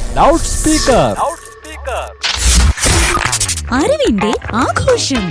loud speaker അറിവിന്റെ ആഘോഷം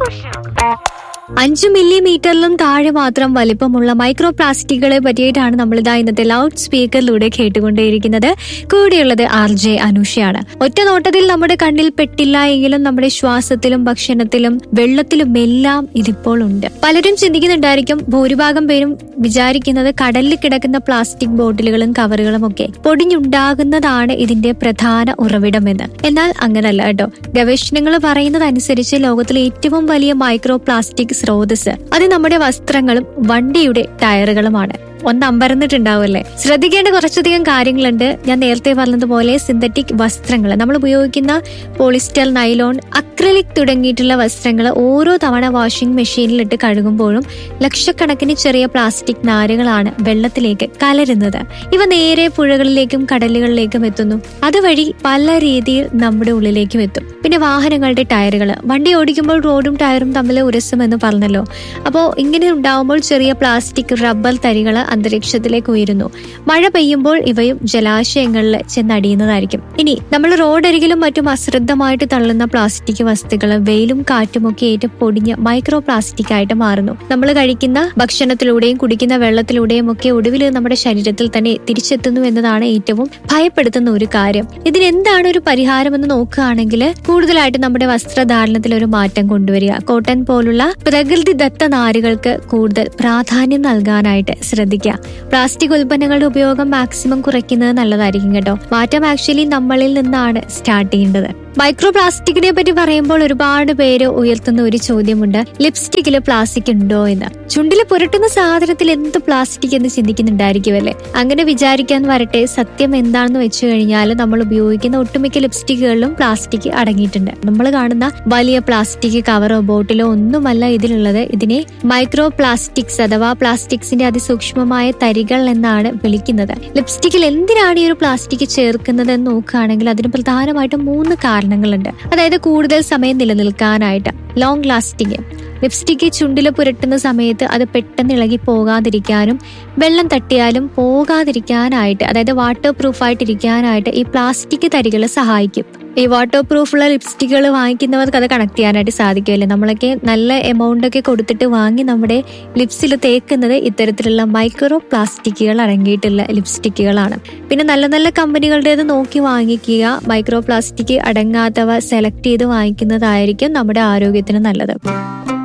അഞ്ച് മില്ലിമീറ്ററിലും താഴെ മാത്രം വലിപ്പമുള്ള മൈക്രോ പ്ലാസ്റ്റിക്കുകളെ പറ്റിയിട്ടാണ് നമ്മളിതാ ഇന്നത്തെ ലൗഡ് സ്പീക്കറിലൂടെ കേട്ടുകൊണ്ടേയിരിക്കുന്നത് കൂടെയുള്ളത് ആർ ജെ അനുഷയാണ് ഒറ്റ നോട്ടത്തിൽ നമ്മുടെ കണ്ണിൽ പെട്ടില്ല എങ്കിലും നമ്മുടെ ശ്വാസത്തിലും ഭക്ഷണത്തിലും വെള്ളത്തിലും എല്ലാം ഇതിപ്പോൾ ഉണ്ട് പലരും ചിന്തിക്കുന്നുണ്ടായിരിക്കും ഭൂരിഭാഗം പേരും വിചാരിക്കുന്നത് കടലിൽ കിടക്കുന്ന പ്ലാസ്റ്റിക് ബോട്ടിലുകളും കവറുകളും ഒക്കെ പൊടിഞ്ഞുണ്ടാകുന്നതാണ് ഇതിന്റെ പ്രധാന ഉറവിടമെന്ന് എന്നാൽ അങ്ങനല്ല കേട്ടോ ഗവേഷണങ്ങൾ പറയുന്നതനുസരിച്ച് ലോകത്തിലെ ഏറ്റവും വലിയ മൈക്രോ പ്ലാസ്റ്റിക് സ്രോതസ് അത് നമ്മുടെ വസ്ത്രങ്ങളും വണ്ടിയുടെ ടയറുകളുമാണ് ഒന്ന് അമ്പരന്നിട്ടുണ്ടാവുമല്ലേ ശ്രദ്ധിക്കേണ്ട കുറച്ചധികം കാര്യങ്ങളുണ്ട് ഞാൻ നേരത്തെ പറഞ്ഞതുപോലെ സിന്തറ്റിക് വസ്ത്രങ്ങൾ നമ്മൾ ഉപയോഗിക്കുന്ന പോളിസ്റ്റർ നൈലോൺ അക്രലിക് തുടങ്ങിയിട്ടുള്ള വസ്ത്രങ്ങൾ ഓരോ തവണ വാഷിംഗ് മെഷീനിലിട്ട് കഴുകുമ്പോഴും ലക്ഷക്കണക്കിന് ചെറിയ പ്ലാസ്റ്റിക് നാരുകളാണ് വെള്ളത്തിലേക്ക് കലരുന്നത് ഇവ നേരെ പുഴകളിലേക്കും കടലുകളിലേക്കും എത്തുന്നു അതുവഴി പല രീതിയിൽ നമ്മുടെ ഉള്ളിലേക്കും എത്തും പിന്നെ വാഹനങ്ങളുടെ ടയറുകൾ വണ്ടി ഓടിക്കുമ്പോൾ റോഡും ടയറും തമ്മിൽ ഉരസുമെന്ന് പറഞ്ഞല്ലോ അപ്പോൾ ഇങ്ങനെ ഉണ്ടാവുമ്പോൾ ചെറിയ പ്ലാസ്റ്റിക് റബ്ബർ തരികൾ അന്തരീക്ഷത്തിലേക്ക് ഉയരുന്നു മഴ പെയ്യുമ്പോൾ ഇവയും ജലാശയങ്ങളിൽ ചെന്നടിയുന്നതായിരിക്കും ഇനി നമ്മൾ റോഡരികിലും മറ്റും അശ്രദ്ധമായിട്ട് തള്ളുന്ന പ്ലാസ്റ്റിക് വസ്തുക്കൾ വെയിലും കാറ്റുമൊക്കെ ഏറ്റ് പൊടിഞ്ഞ് മൈക്രോ പ്ലാസ്റ്റിക് ആയിട്ട് മാറുന്നു നമ്മൾ കഴിക്കുന്ന ഭക്ഷണത്തിലൂടെയും കുടിക്കുന്ന വെള്ളത്തിലൂടെയും ഒക്കെ ഒടുവിൽ നമ്മുടെ ശരീരത്തിൽ തന്നെ തിരിച്ചെത്തുന്നു എന്നതാണ് ഏറ്റവും ഭയപ്പെടുത്തുന്ന ഒരു കാര്യം ഇതിനെന്താണ് ഒരു പരിഹാരമെന്ന് നോക്കുകയാണെങ്കിൽ കൂടുതലായിട്ട് നമ്മുടെ വസ്ത്രധാരണത്തിൽ ഒരു മാറ്റം കൊണ്ടുവരിക കോട്ടൺ പോലുള്ള പ്രകൃതിദത്ത നാരുകൾക്ക് കൂടുതൽ പ്രാധാന്യം നൽകാനായിട്ട് ശ്രദ്ധിക്കുക പ്ലാസ്റ്റിക് ഉൽപ്പന്നങ്ങളുടെ ഉപയോഗം മാക്സിമം കുറയ്ക്കുന്നത് നല്ലതായിരിക്കും കേട്ടോ മാറ്റം ആക്ച്വലി നമ്മളിൽ നിന്നാണ് സ്റ്റാർട്ട് ചെയ്യേണ്ടത് മൈക്രോ പ്ലാസ്റ്റിക്കിനെ പറ്റി പറയുമ്പോൾ ഒരുപാട് പേര് ഉയർത്തുന്ന ഒരു ചോദ്യമുണ്ട് ലിപ്സ്റ്റിക്കില് പ്ലാസ്റ്റിക് ഉണ്ടോ എന്ന് ചുണ്ടിൽ പുരട്ടുന്ന സാധനത്തിൽ എന്ത് പ്ലാസ്റ്റിക് എന്ന് ചിന്തിക്കുന്നുണ്ടായിരിക്കുമല്ലേ അങ്ങനെ വിചാരിക്കാൻ വരട്ടെ സത്യം എന്താണെന്ന് വെച്ചു കഴിഞ്ഞാൽ നമ്മൾ ഉപയോഗിക്കുന്ന ഒട്ടുമിക്ക ലിപ്സ്റ്റിക്കുകളിലും പ്ലാസ്റ്റിക് അടങ്ങിയിട്ടുണ്ട് നമ്മൾ കാണുന്ന വലിയ പ്ലാസ്റ്റിക് കവറോ ബോട്ടിലോ ഒന്നുമല്ല ഇതിലുള്ളത് ഇതിനെ മൈക്രോ പ്ലാസ്റ്റിക്സ് അഥവാ പ്ലാസ്റ്റിക്സിന്റെ അതിസൂക്ഷ്മമായ തരികൾ എന്നാണ് വിളിക്കുന്നത് ലിപ്സ്റ്റിക്കിൽ എന്തിനാണ് ഈ ഒരു പ്ലാസ്റ്റിക് ചേർക്കുന്നത് എന്ന് നോക്കുകയാണെങ്കിൽ അതിന് പ്രധാനമായിട്ടും മൂന്ന് കാരണങ്ങളുണ്ട് അതായത് കൂടുതൽ സമയം നിലനിൽക്കാനായിട്ട് ലോങ് ലാസ്റ്റിംഗ് ലിപ്സ്റ്റിക്ക് ചുണ്ടിൽ പുരട്ടുന്ന സമയത്ത് അത് പെട്ടെന്ന് ഇളകി പോകാതിരിക്കാനും വെള്ളം തട്ടിയാലും പോകാതിരിക്കാനായിട്ട് അതായത് വാട്ടർ പ്രൂഫ് ആയിട്ടിരിക്കാനായിട്ട് ഈ പ്ലാസ്റ്റിക് തരികൾ സഹായിക്കും ഈ വാട്ടർ പ്രൂഫുള്ള ലിപ്സ്റ്റിക്കുകൾ വാങ്ങിക്കുന്നവർക്ക് അത് കണക്ട് ചെയ്യാനായിട്ട് സാധിക്കുമല്ലേ നമ്മളൊക്കെ നല്ല എമൗണ്ട് ഒക്കെ കൊടുത്തിട്ട് വാങ്ങി നമ്മുടെ ലിപ്സിൽ തേക്കുന്നത് ഇത്തരത്തിലുള്ള മൈക്രോ പ്ലാസ്റ്റിക്കുകൾ അടങ്ങിയിട്ടുള്ള ലിപ്സ്റ്റിക്കുകളാണ് പിന്നെ നല്ല നല്ല കമ്പനികളുടേത് നോക്കി വാങ്ങിക്കുക മൈക്രോ പ്ലാസ്റ്റിക് അടങ്ങാത്തവ സെലക്ട് ചെയ്ത് വാങ്ങിക്കുന്നതായിരിക്കും നമ്മുടെ ആരോഗ്യത്തിന് നല്ലത്